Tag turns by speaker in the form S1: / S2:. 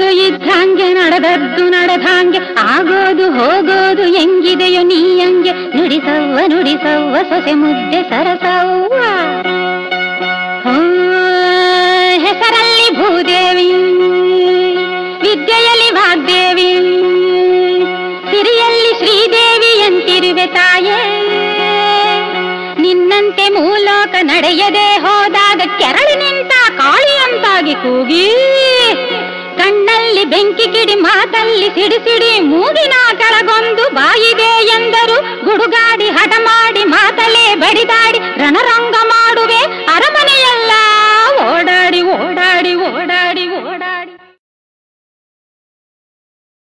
S1: ಇದ್ದಂಗೆ ನಡೆದದ್ದು ನಡೆದಂಗೆ ಆಗೋದು ಹೋಗೋದು ಹೆಂಗಿದೆಯೋ ನೀ ಹಂಗೆ ನುಡಿಸವ್ವ ನುಡಿಸವ್ವ ಸೊಸೆ ಮುದ್ದೆ ಸರಸವ್ವ ಹೋ, ಹೆಸರಲ್ಲಿ ಭೂದೇವಿ ವಿದ್ಯೆಯಲ್ಲಿ ವಾಗ್ದೇವಿ ಸಿರಿಯಲ್ಲಿ ಶ್ರೀದೇವಿ ಎಂತಿರುವೆ ತಾಯೇ ನಿನ್ನಂತೆ ಮೂಲೋಕ ನಡೆಯದೆ ಹೋದಾಗ ಕೆರಳಿ ನಿಂತ ಕಾಳಿಯಂತಾಗಿ ಕೂಗಿ ಕಣ್ಣಲ್ಲಿ ಬೆಂಕಿ ಕಿಡಿ ಮಾತಲ್ಲಿ ಸಿಡಿ ಸಿಡಿ ಮೂಗಿನ ಕೆಳಗೊಂದು ಬಾಯಿದೆ ಎಂದರು ಗುಡುಗಾಡಿ ಹಠ ಮಾಡಿ ಮಾತಲೇ ಬಡಿದಾಡಿ ರಣರಂಗ ಮಾಡುವೆ ಅರಮನೆಯೆಲ್ಲ ಓಡಾಡಿ ಓಡಾಡಿ ಓಡಾಡಿ